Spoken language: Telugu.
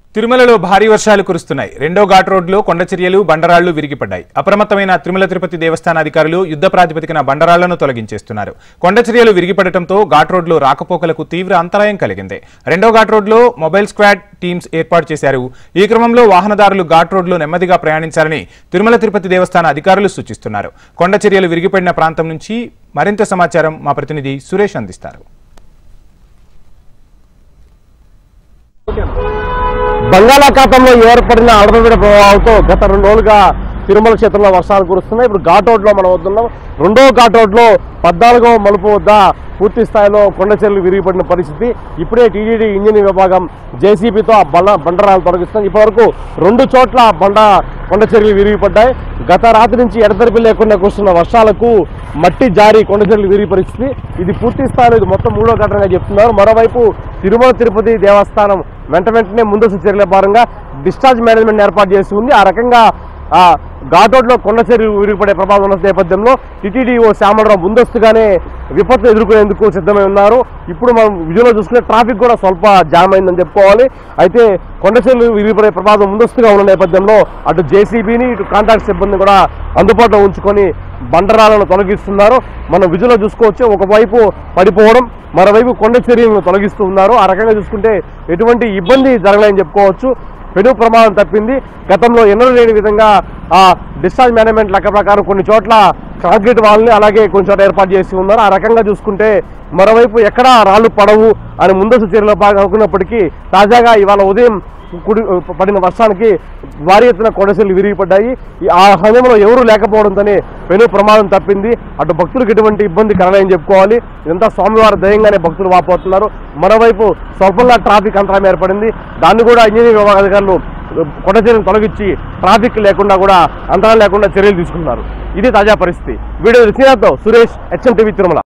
తిరుమలలో భారీ వర్షాలు కురుస్తున్నాయి రెండో ఘాట్ రోడ్లో కొండచర్యలు బండరాళ్లు విరిగిపడ్డాయి అప్రమత్తమైన తిరుమల తిరుపతి దేవస్థాన అధికారులు యుద్ధ ప్రాతిపదికన బండరాళ్లను తొలగించేస్తున్నారు కొండచర్యలు విరిగిపడటంతో ఘాట్ రోడ్లో రాకపోకలకు తీవ్ర అంతరాయం కలిగింది రెండో ఘాట్ రోడ్లో మొబైల్ స్క్వాడ్ టీమ్స్ ఏర్పాటు చేశారు ఈ క్రమంలో వాహనదారులు ఘాట్ రోడ్లో నెమ్మదిగా ప్రయాణించాలని తిరుమల తిరుపతి దేవస్థాన అధికారులు సూచిస్తున్నారు కొండచర్యలు విరిగిపడిన ప్రాంతం నుంచి మరింత సమాచారం మా ప్రతినిధి సురేష్ అందిస్తారు బంగాళాఖాతంలో ఏర్పడిన అలరవిడ ప్రభావంతో గత రెండు రోజులుగా తిరుమల క్షేత్రంలో వర్షాలు కురుస్తున్నాయి ఇప్పుడు ఘాట్ రోడ్లో మనం వస్తున్నాం రెండో ఘాట్ రోడ్లో పద్నాలుగో మలుపు వద్ద పూర్తి స్థాయిలో కొండ చెరువులు విరిగిపడిన పరిస్థితి ఇప్పుడే టీడీడీ ఇంజనీర్ విభాగం జేసీబీతో ఆ బండ బండరాలు తొలగిస్తుంది ఇప్పటివరకు రెండు చోట్ల బండ కొండ చెరువులు విరిగిపడ్డాయి గత రాత్రి నుంచి ఎడతెరిపి లేకుండా కురుస్తున్న వర్షాలకు మట్టి జారి కొండ చెరువులు విరిగి పరిస్థితి ఇది పూర్తి స్థాయిలో ఇది మొత్తం మూడో ఘటనగా చెప్తున్నారు మరోవైపు తిరుమల తిరుపతి దేవస్థానం వెంట వెంటనే ముందస్తు చర్యల భాగంగా డిశ్చార్జ్ మేనేజ్మెంట్ ఏర్పాటు చేసి ఉంది ఆ రకంగా ఆ ఘాట్ రోడ్లో కొండ చెరువు విరిగిపడే ప్రమాదం ఉన్న నేపథ్యంలో టీటీడీఓ శ్యామలరావు ముందస్తుగానే విపత్తు ఎదుర్కొనేందుకు సిద్ధమై ఉన్నారు ఇప్పుడు మనం విజువల్లో చూసుకుంటే ట్రాఫిక్ కూడా స్వల్ప జామ్ అయిందని చెప్పుకోవాలి అయితే కొండ చెరువు విరిగిపడే ప్రమాదం ముందస్తుగా ఉన్న నేపథ్యంలో అటు జేసీబీని ఇటు కాంట్రాక్ట్ సిబ్బంది కూడా అందుబాటులో ఉంచుకొని బండరాలను తొలగిస్తున్నారు మనం విజువల్లో చూసుకోవచ్చు ఒకవైపు పడిపోవడం మరోవైపు కొండ చర్యలను తొలగిస్తూ ఉన్నారు ఆ రకంగా చూసుకుంటే ఎటువంటి ఇబ్బంది జరగలేని చెప్పుకోవచ్చు పెను ప్రమాదం తప్పింది గతంలో ఎన్నడూ లేని విధంగా ఆ డిశ్చార్జ్ మేనేజ్మెంట్ లెక్క ప్రకారం కొన్ని చోట్ల కాంక్రీట్ వాళ్ళని అలాగే కొన్ని చోట్ల ఏర్పాటు చేసి ఉన్నారు ఆ రకంగా చూసుకుంటే మరోవైపు ఎక్కడా రాళ్ళు పడవు అని ముందస్తు చర్యలో భాగం అనుకున్నప్పటికీ తాజాగా ఇవాళ ఉదయం కుడి పడిన వర్షానికి భారీ ఎత్తున కొండశీలు విరిగిపడ్డాయి ఈ- ఆ సమయంలో ఎవరూ లేకపోవడంతోనే పెను ప్రమాదం తప్పింది అటు భక్తులకు ఎటువంటి ఇబ్బంది కలగలేని చెప్పుకోవాలి ఇదంతా స్వామివారి దయంగానే భక్తులు వాపోతున్నారు మరోవైపు స్వల్పంగా ట్రాఫిక్ అంతరాయం ఏర్పడింది దాన్ని కూడా ఇంజనీరింగ్ విభాగ అధికారులు కొండ చర్యలు తొలగించి ట్రాఫిక్ లేకుండా కూడా అంతరాయం లేకుండా చర్యలు తీసుకున్నారు ఇది తాజా పరిస్థితి వీడియో శ్రీనాథ్తో సురేష్ హెచ్ఎం టీవీ తిరుమల